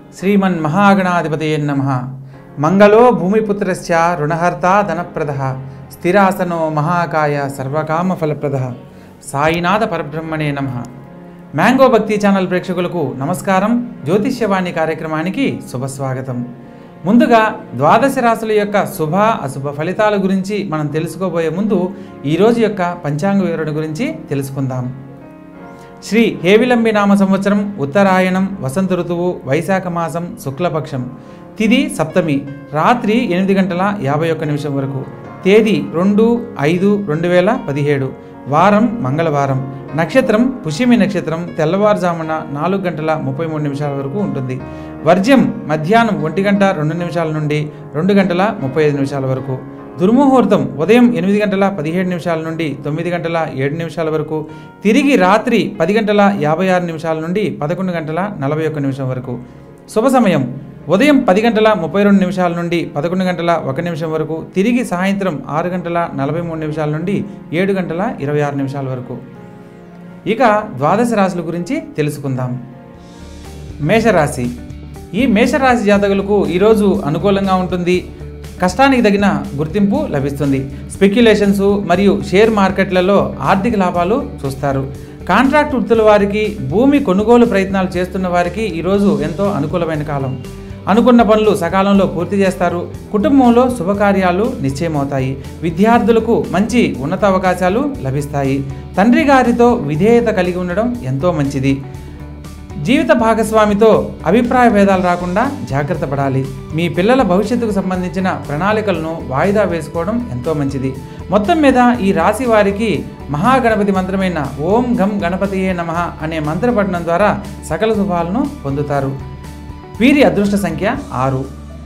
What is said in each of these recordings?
శ్రీమన్ మహాగణాధిపతయే నమ మంగళో భూమిపుత్రస్య రుణహర్త ధనప్రద స్థిరాసనో మహాకాయ సర్వకామ ఫలప్రద సాయినాథ పరబ్రహ్మణే నమ మ్యాంగో భక్తి ఛానల్ ప్రేక్షకులకు నమస్కారం జ్యోతిష్యవాణి కార్యక్రమానికి శుభస్వాగతం ముందుగా ద్వాదశ రాశుల యొక్క శుభ అశుభ ఫలితాల గురించి మనం తెలుసుకోబోయే ముందు ఈరోజు యొక్క పంచాంగ వివరణ గురించి తెలుసుకుందాం శ్రీ హేవిలంబి నామ సంవత్సరం ఉత్తరాయణం వసంత ఋతువు వైశాఖ మాసం శుక్లపక్షం తిది సప్తమి రాత్రి ఎనిమిది గంటల యాభై ఒక్క నిమిషం వరకు తేదీ రెండు ఐదు రెండు వేల పదిహేడు వారం మంగళవారం నక్షత్రం పుష్యమి నక్షత్రం తెల్లవారుజామున నాలుగు గంటల ముప్పై మూడు నిమిషాల వరకు ఉంటుంది వర్జ్యం మధ్యాహ్నం ఒంటి గంట రెండు నిమిషాల నుండి రెండు గంటల ముప్పై ఐదు నిమిషాల వరకు దుర్ముహూర్తం ఉదయం ఎనిమిది గంటల పదిహేడు నిమిషాల నుండి తొమ్మిది గంటల ఏడు నిమిషాల వరకు తిరిగి రాత్రి పది గంటల యాభై ఆరు నిమిషాల నుండి పదకొండు గంటల నలభై ఒక్క నిమిషం వరకు శుభ సమయం ఉదయం పది గంటల ముప్పై రెండు నిమిషాల నుండి పదకొండు గంటల ఒక నిమిషం వరకు తిరిగి సాయంత్రం ఆరు గంటల నలభై మూడు నిమిషాల నుండి ఏడు గంటల ఇరవై ఆరు నిమిషాల వరకు ఇక ద్వాదశ రాశుల గురించి తెలుసుకుందాం మేషరాశి ఈ మేషరాశి జాతకులకు ఈరోజు అనుకూలంగా ఉంటుంది కష్టానికి తగిన గుర్తింపు లభిస్తుంది స్పెక్యులేషన్స్ మరియు షేర్ మార్కెట్లలో ఆర్థిక లాభాలు చూస్తారు కాంట్రాక్ట్ వృత్తుల వారికి భూమి కొనుగోలు ప్రయత్నాలు చేస్తున్న వారికి ఈరోజు ఎంతో అనుకూలమైన కాలం అనుకున్న పనులు సకాలంలో పూర్తి చేస్తారు కుటుంబంలో శుభకార్యాలు నిశ్చయమవుతాయి విద్యార్థులకు మంచి ఉన్నత అవకాశాలు లభిస్తాయి తండ్రి గారితో విధేయత కలిగి ఉండడం ఎంతో మంచిది జీవిత భాగస్వామితో అభిప్రాయ భేదాలు రాకుండా జాగ్రత్త పడాలి మీ పిల్లల భవిష్యత్తుకు సంబంధించిన ప్రణాళికలను వాయిదా వేసుకోవడం ఎంతో మంచిది మొత్తం మీద ఈ రాశి వారికి మహాగణపతి మంత్రమైన ఓం ఘం గణపతియే నమః అనే మంత్రపఠనం ద్వారా సకల శుభాలను పొందుతారు వీరి అదృష్ట సంఖ్య ఆరు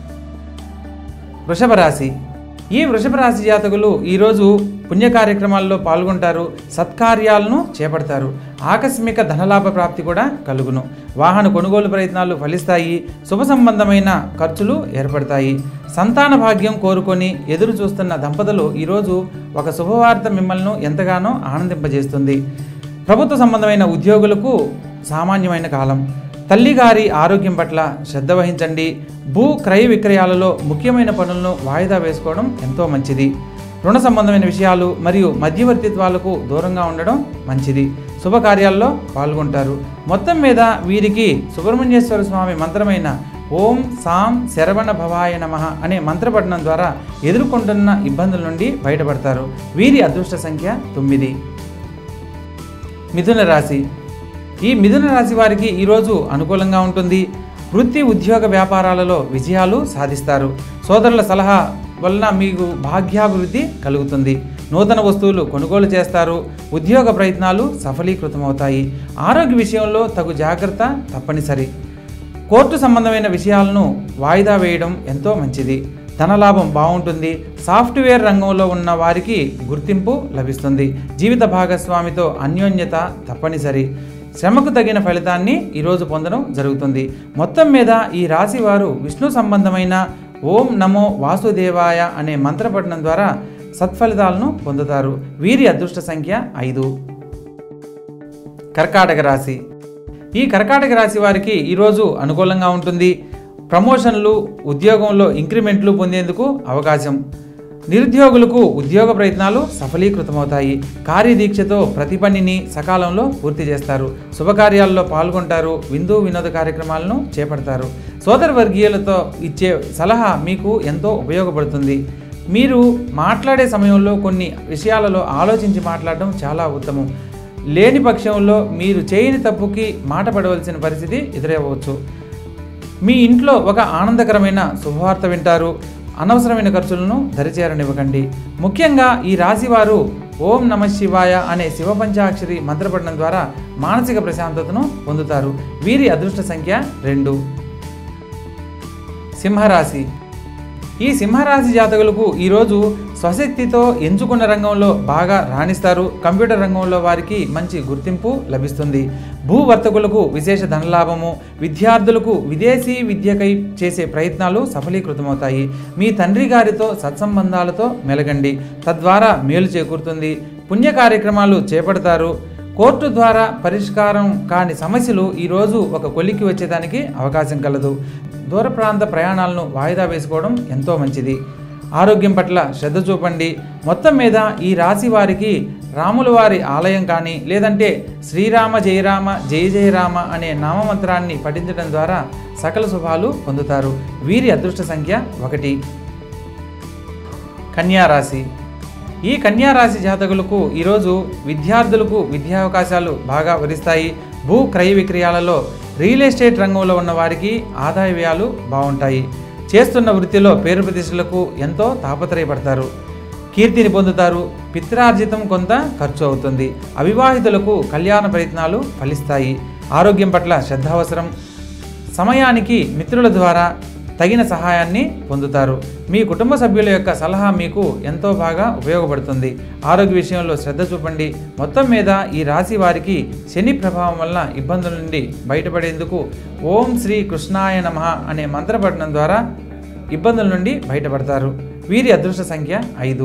వృషభ రాశి ఈ వృషభ రాశి జాతకులు ఈరోజు పుణ్య కార్యక్రమాల్లో పాల్గొంటారు సత్కార్యాలను చేపడతారు ఆకస్మిక ధనలాభ ప్రాప్తి కూడా కలుగును వాహన కొనుగోలు ప్రయత్నాలు ఫలిస్తాయి శుభ సంబంధమైన ఖర్చులు ఏర్పడతాయి సంతాన భాగ్యం కోరుకొని ఎదురు చూస్తున్న దంపతులు ఈరోజు ఒక శుభవార్త మిమ్మల్ని ఎంతగానో ఆనందింపజేస్తుంది ప్రభుత్వ సంబంధమైన ఉద్యోగులకు సామాన్యమైన కాలం తల్లిగారి ఆరోగ్యం పట్ల శ్రద్ధ వహించండి భూ క్రయ విక్రయాలలో ముఖ్యమైన పనులను వాయిదా వేసుకోవడం ఎంతో మంచిది రుణ సంబంధమైన విషయాలు మరియు మధ్యవర్తిత్వాలకు దూరంగా ఉండడం మంచిది శుభకార్యాల్లో పాల్గొంటారు మొత్తం మీద వీరికి సుబ్రహ్మణ్యేశ్వర స్వామి మంత్రమైన ఓం సాం శరవణ భవాయ నమ అనే మంత్రపఠనం ద్వారా ఎదుర్కొంటున్న ఇబ్బందుల నుండి బయటపడతారు వీరి అదృష్ట సంఖ్య తొమ్మిది మిథున రాశి ఈ మిథున రాశి వారికి ఈరోజు అనుకూలంగా ఉంటుంది వృత్తి ఉద్యోగ వ్యాపారాలలో విజయాలు సాధిస్తారు సోదరుల సలహా వలన మీకు భాగ్యాభివృద్ధి కలుగుతుంది నూతన వస్తువులు కొనుగోలు చేస్తారు ఉద్యోగ ప్రయత్నాలు సఫలీకృతమవుతాయి ఆరోగ్య విషయంలో తగు జాగ్రత్త తప్పనిసరి కోర్టు సంబంధమైన విషయాలను వాయిదా వేయడం ఎంతో మంచిది ధనలాభం బాగుంటుంది సాఫ్ట్వేర్ రంగంలో ఉన్న వారికి గుర్తింపు లభిస్తుంది జీవిత భాగస్వామితో అన్యోన్యత తప్పనిసరి శ్రమకు తగిన ఫలితాన్ని ఈరోజు పొందడం జరుగుతుంది మొత్తం మీద ఈ రాశి వారు విష్ణు సంబంధమైన ఓం నమో వాసుదేవాయ అనే మంత్రపఠనం ద్వారా సత్ఫలితాలను పొందుతారు వీరి అదృష్ట సంఖ్య ఐదు కర్కాటక రాశి ఈ కర్కాటక రాశి వారికి ఈరోజు అనుకూలంగా ఉంటుంది ప్రమోషన్లు ఉద్యోగంలో ఇంక్రిమెంట్లు పొందేందుకు అవకాశం నిరుద్యోగులకు ఉద్యోగ ప్రయత్నాలు సఫలీకృతమవుతాయి కార్యదీక్షతో ప్రతి పనిని సకాలంలో పూర్తి చేస్తారు శుభకార్యాల్లో పాల్గొంటారు విందు వినోద కార్యక్రమాలను చేపడతారు సోదర వర్గీయులతో ఇచ్చే సలహా మీకు ఎంతో ఉపయోగపడుతుంది మీరు మాట్లాడే సమయంలో కొన్ని విషయాలలో ఆలోచించి మాట్లాడడం చాలా ఉత్తమం లేని పక్షంలో మీరు చేయని తప్పుకి మాట పడవలసిన పరిస్థితి ఎదురవ్వచ్చు మీ ఇంట్లో ఒక ఆనందకరమైన శుభవార్త వింటారు అనవసరమైన ఖర్చులను దరిచేరనివ్వకండి ముఖ్యంగా ఈ రాశివారు ఓం నమ శివాయ అనే శివపంచాక్షరి మంత్రపఠనం ద్వారా మానసిక ప్రశాంతతను పొందుతారు వీరి అదృష్ట సంఖ్య రెండు సింహరాశి ఈ సింహరాశి జాతకులకు ఈరోజు స్వశక్తితో ఎంచుకున్న రంగంలో బాగా రాణిస్తారు కంప్యూటర్ రంగంలో వారికి మంచి గుర్తింపు లభిస్తుంది భూ వర్తకులకు విశేష ధనలాభము విద్యార్థులకు విదేశీ విద్యకై చేసే ప్రయత్నాలు సఫలీకృతమవుతాయి మీ తండ్రి గారితో సత్సంబంధాలతో మెలగండి తద్వారా మేలు చేకూరుతుంది పుణ్య కార్యక్రమాలు చేపడతారు కోర్టు ద్వారా పరిష్కారం కాని సమస్యలు ఈరోజు ఒక కొలికి వచ్చేదానికి అవకాశం కలదు దూర ప్రాంత ప్రయాణాలను వాయిదా వేసుకోవడం ఎంతో మంచిది ఆరోగ్యం పట్ల శ్రద్ధ చూపండి మొత్తం మీద ఈ రాశి వారికి రాముల వారి ఆలయం కానీ లేదంటే శ్రీరామ జయరామ జయ జయరామ అనే నామమంత్రాన్ని పఠించడం ద్వారా సకల శుభాలు పొందుతారు వీరి అదృష్ట సంఖ్య ఒకటి కన్యా రాశి ఈ కన్యా రాశి జాతకులకు ఈరోజు విద్యార్థులకు విద్యావకాశాలు బాగా వరిస్తాయి భూ క్రయ విక్రయాలలో రియల్ ఎస్టేట్ రంగంలో ఉన్న వారికి ఆదాయ వ్యయాలు బాగుంటాయి చేస్తున్న వృత్తిలో పేరు ప్రతిష్టలకు ఎంతో తాపత్రయపడతారు కీర్తిని పొందుతారు పిత్రార్జితం కొంత ఖర్చు అవుతుంది అవివాహితులకు కళ్యాణ ప్రయత్నాలు ఫలిస్తాయి ఆరోగ్యం పట్ల శ్రద్ధ అవసరం సమయానికి మిత్రుల ద్వారా తగిన సహాయాన్ని పొందుతారు మీ కుటుంబ సభ్యుల యొక్క సలహా మీకు ఎంతో బాగా ఉపయోగపడుతుంది ఆరోగ్య విషయంలో శ్రద్ధ చూపండి మొత్తం మీద ఈ రాశి వారికి శని ప్రభావం వల్ల ఇబ్బందుల నుండి బయటపడేందుకు ఓం శ్రీ కృష్ణాయ నమః అనే మంత్రపఠనం ద్వారా ఇబ్బందుల నుండి బయటపడతారు వీరి అదృష్ట సంఖ్య ఐదు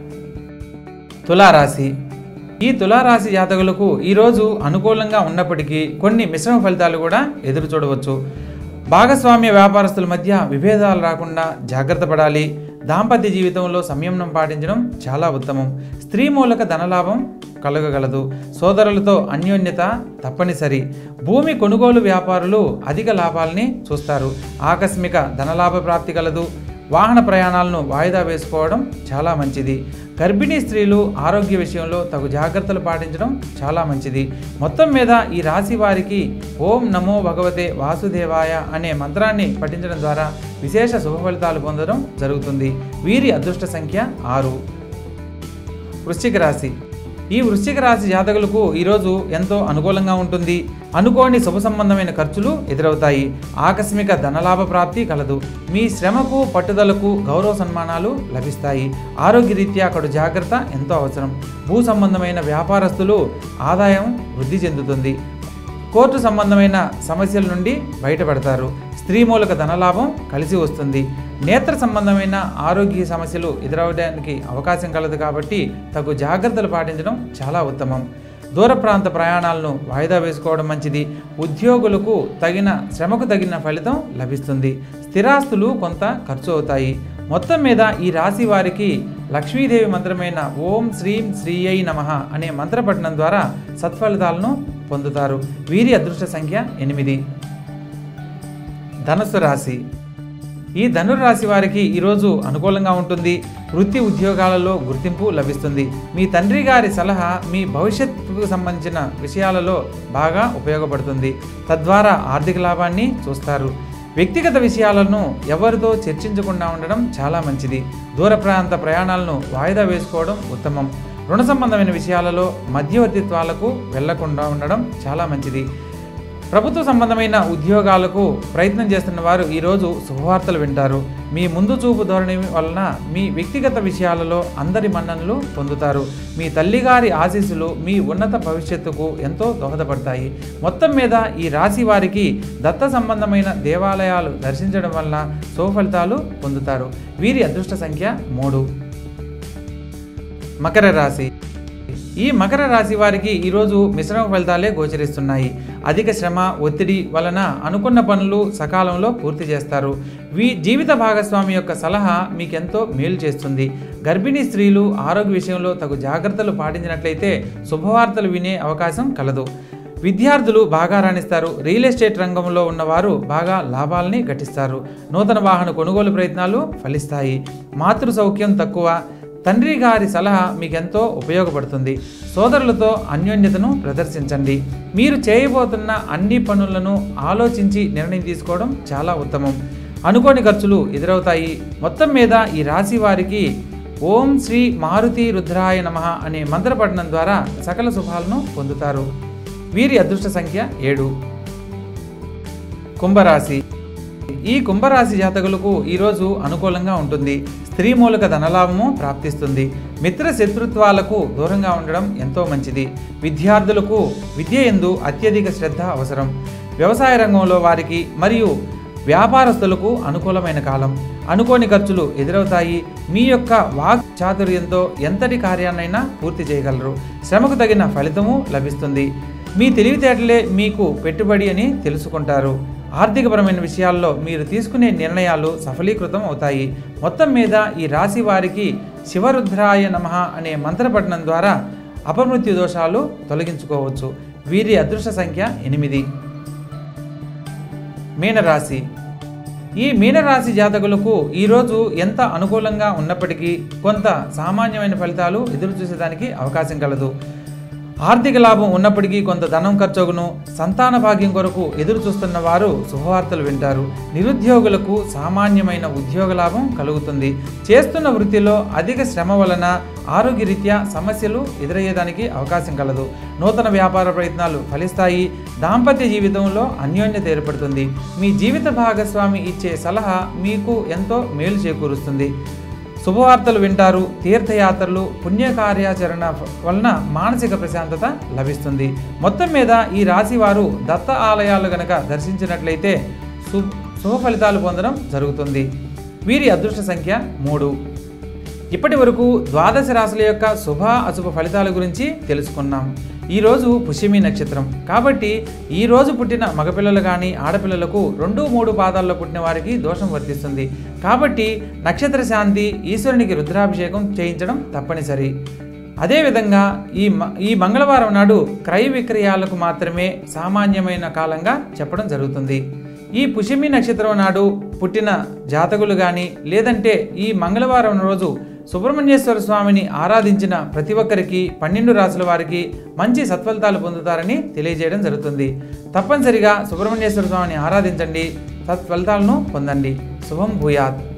తులారాశి ఈ తులారాశి జాతకులకు ఈరోజు అనుకూలంగా ఉన్నప్పటికీ కొన్ని మిశ్రమ ఫలితాలు కూడా ఎదురు చూడవచ్చు భాగస్వామ్య వ్యాపారస్తుల మధ్య విభేదాలు రాకుండా జాగ్రత్త పడాలి దాంపత్య జీవితంలో సంయమనం పాటించడం చాలా ఉత్తమం స్త్రీ మూలక ధనలాభం కలగగలదు సోదరులతో అన్యోన్యత తప్పనిసరి భూమి కొనుగోలు వ్యాపారులు అధిక లాభాలని చూస్తారు ఆకస్మిక ధనలాభ ప్రాప్తి కలదు వాహన ప్రయాణాలను వాయిదా వేసుకోవడం చాలా మంచిది గర్భిణీ స్త్రీలు ఆరోగ్య విషయంలో తగు జాగ్రత్తలు పాటించడం చాలా మంచిది మొత్తం మీద ఈ రాశి వారికి ఓం నమో భగవతే వాసుదేవాయ అనే మంత్రాన్ని పఠించడం ద్వారా విశేష శుభ ఫలితాలు పొందడం జరుగుతుంది వీరి అదృష్ట సంఖ్య ఆరు వృశ్చిక రాశి ఈ వృశ్చిక రాశి జాతకులకు ఈరోజు ఎంతో అనుకూలంగా ఉంటుంది అనుకోని శుభ సంబంధమైన ఖర్చులు ఎదురవుతాయి ఆకస్మిక ధనలాభ ప్రాప్తి కలదు మీ శ్రమకు పట్టుదలకు గౌరవ సన్మానాలు లభిస్తాయి ఆరోగ్యరీత్యా అక్కడ జాగ్రత్త ఎంతో అవసరం భూ సంబంధమైన వ్యాపారస్తులు ఆదాయం వృద్ధి చెందుతుంది కోర్టు సంబంధమైన సమస్యల నుండి బయటపడతారు స్త్రీ మూలక ధనలాభం కలిసి వస్తుంది నేత్ర సంబంధమైన ఆరోగ్య సమస్యలు ఎదురవడానికి అవకాశం కలదు కాబట్టి తగు జాగ్రత్తలు పాటించడం చాలా ఉత్తమం దూర ప్రాంత ప్రయాణాలను వాయిదా వేసుకోవడం మంచిది ఉద్యోగులకు తగిన శ్రమకు తగిన ఫలితం లభిస్తుంది స్థిరాస్తులు కొంత ఖర్చు అవుతాయి మొత్తం మీద ఈ రాశి వారికి లక్ష్మీదేవి మంత్రమైన ఓం శ్రీం శ్రీయై నమః అనే మంత్రపఠనం ద్వారా సత్ఫలితాలను పొందుతారు వీరి అదృష్ట సంఖ్య ఎనిమిది ధనుస్సు రాశి ఈ ధనుర్రాశి వారికి ఈరోజు అనుకూలంగా ఉంటుంది వృత్తి ఉద్యోగాలలో గుర్తింపు లభిస్తుంది మీ తండ్రి గారి సలహా మీ భవిష్యత్తుకు సంబంధించిన విషయాలలో బాగా ఉపయోగపడుతుంది తద్వారా ఆర్థిక లాభాన్ని చూస్తారు వ్యక్తిగత విషయాలను ఎవరితో చర్చించకుండా ఉండడం చాలా మంచిది దూర ప్రాంత ప్రయాణాలను వాయిదా వేసుకోవడం ఉత్తమం రుణ సంబంధమైన విషయాలలో మధ్యవర్తిత్వాలకు వెళ్లకుండా ఉండడం చాలా మంచిది ప్రభుత్వ సంబంధమైన ఉద్యోగాలకు ప్రయత్నం చేస్తున్న వారు ఈరోజు శుభవార్తలు వింటారు మీ ముందు చూపు ధోరణి వలన మీ వ్యక్తిగత విషయాలలో అందరి మన్ననలు పొందుతారు మీ తల్లిగారి ఆశీస్సులు మీ ఉన్నత భవిష్యత్తుకు ఎంతో దోహదపడతాయి మొత్తం మీద ఈ రాశి వారికి దత్త సంబంధమైన దేవాలయాలు దర్శించడం వలన సుఫలితాలు పొందుతారు వీరి అదృష్ట సంఖ్య మూడు మకర రాశి ఈ మకర రాశి వారికి ఈరోజు మిశ్రమ ఫలితాలే గోచరిస్తున్నాయి అధిక శ్రమ ఒత్తిడి వలన అనుకున్న పనులు సకాలంలో పూర్తి చేస్తారు వీ జీవిత భాగస్వామి యొక్క సలహా మీకెంతో మేలు చేస్తుంది గర్భిణీ స్త్రీలు ఆరోగ్య విషయంలో తగు జాగ్రత్తలు పాటించినట్లయితే శుభవార్తలు వినే అవకాశం కలదు విద్యార్థులు బాగా రాణిస్తారు రియల్ ఎస్టేట్ రంగంలో ఉన్నవారు బాగా లాభాలని గటిస్తారు నూతన వాహన కొనుగోలు ప్రయత్నాలు ఫలిస్తాయి మాతృ సౌఖ్యం తక్కువ తండ్రి గారి సలహా మీకెంతో ఉపయోగపడుతుంది సోదరులతో అన్యోన్యతను ప్రదర్శించండి మీరు చేయబోతున్న అన్ని పనులను ఆలోచించి నిర్ణయం తీసుకోవడం చాలా ఉత్తమం అనుకోని ఖర్చులు ఎదురవుతాయి మొత్తం మీద ఈ రాశి వారికి ఓం శ్రీ మారుతి రుద్రాయ నమః అనే మంత్రపఠనం ద్వారా సకల శుభాలను పొందుతారు వీరి అదృష్ట సంఖ్య ఏడు కుంభరాశి ఈ కుంభరాశి జాతకులకు ఈరోజు అనుకూలంగా ఉంటుంది స్త్రీ మూలక ధనలాభము ప్రాప్తిస్తుంది మిత్ర శత్రుత్వాలకు దూరంగా ఉండడం ఎంతో మంచిది విద్యార్థులకు విద్య ఎందు అత్యధిక శ్రద్ధ అవసరం వ్యవసాయ రంగంలో వారికి మరియు వ్యాపారస్తులకు అనుకూలమైన కాలం అనుకోని ఖర్చులు ఎదురవుతాయి మీ యొక్క వాక్ చాతుర్యంతో ఎంతటి కార్యాన్నైనా పూర్తి చేయగలరు శ్రమకు తగిన ఫలితము లభిస్తుంది మీ తెలివితేటలే మీకు పెట్టుబడి అని తెలుసుకుంటారు ఆర్థికపరమైన విషయాల్లో మీరు తీసుకునే నిర్ణయాలు సఫలీకృతం అవుతాయి మొత్తం మీద ఈ రాశి వారికి శివరుద్రాయ నమః అనే మంత్రపఠనం ద్వారా అపమృత్యు దోషాలు తొలగించుకోవచ్చు వీరి అదృష్ట సంఖ్య ఎనిమిది మీనరాశి ఈ మీనరాశి జాతకులకు ఈరోజు ఎంత అనుకూలంగా ఉన్నప్పటికీ కొంత సామాన్యమైన ఫలితాలు ఎదురు చూసేదానికి అవకాశం కలదు ఆర్థిక లాభం ఉన్నప్పటికీ కొంత ధనం ఖర్చుగును సంతాన భాగ్యం కొరకు ఎదురు చూస్తున్న వారు శుభవార్తలు వింటారు నిరుద్యోగులకు సామాన్యమైన ఉద్యోగ లాభం కలుగుతుంది చేస్తున్న వృత్తిలో అధిక శ్రమ వలన ఆరోగ్యరీత్యా సమస్యలు ఎదురయ్యేదానికి అవకాశం కలదు నూతన వ్యాపార ప్రయత్నాలు ఫలిస్తాయి దాంపత్య జీవితంలో అన్యోన్యత ఏర్పడుతుంది మీ జీవిత భాగస్వామి ఇచ్చే సలహా మీకు ఎంతో మేలు చేకూరుస్తుంది శుభవార్తలు వింటారు తీర్థయాత్రలు పుణ్యకార్యాచరణ వలన మానసిక ప్రశాంతత లభిస్తుంది మొత్తం మీద ఈ రాశి వారు దత్త ఆలయాలు గనక దర్శించినట్లయితే శు శుభ ఫలితాలు పొందడం జరుగుతుంది వీరి అదృష్ట సంఖ్య మూడు ఇప్పటి వరకు ద్వాదశ రాశుల యొక్క శుభ అశుభ ఫలితాల గురించి తెలుసుకున్నాం ఈరోజు పుష్యమి నక్షత్రం కాబట్టి ఈ రోజు పుట్టిన మగపిల్లలు కానీ ఆడపిల్లలకు రెండు మూడు పాదాల్లో పుట్టిన వారికి దోషం వర్తిస్తుంది కాబట్టి నక్షత్ర శాంతి ఈశ్వరునికి రుద్రాభిషేకం చేయించడం తప్పనిసరి అదేవిధంగా ఈ మ ఈ మంగళవారం నాడు క్రయ విక్రయాలకు మాత్రమే సామాన్యమైన కాలంగా చెప్పడం జరుగుతుంది ఈ పుష్యమి నక్షత్రం నాడు పుట్టిన జాతకులు కానీ లేదంటే ఈ మంగళవారం రోజు సుబ్రహ్మణ్యేశ్వర స్వామిని ఆరాధించిన ప్రతి ఒక్కరికి పన్నెండు రాసుల వారికి మంచి సత్ఫలితాలు పొందుతారని తెలియజేయడం జరుగుతుంది తప్పనిసరిగా సుబ్రహ్మణ్యేశ్వర స్వామిని ఆరాధించండి సత్ఫలితాలను పొందండి శుభం భూయాత్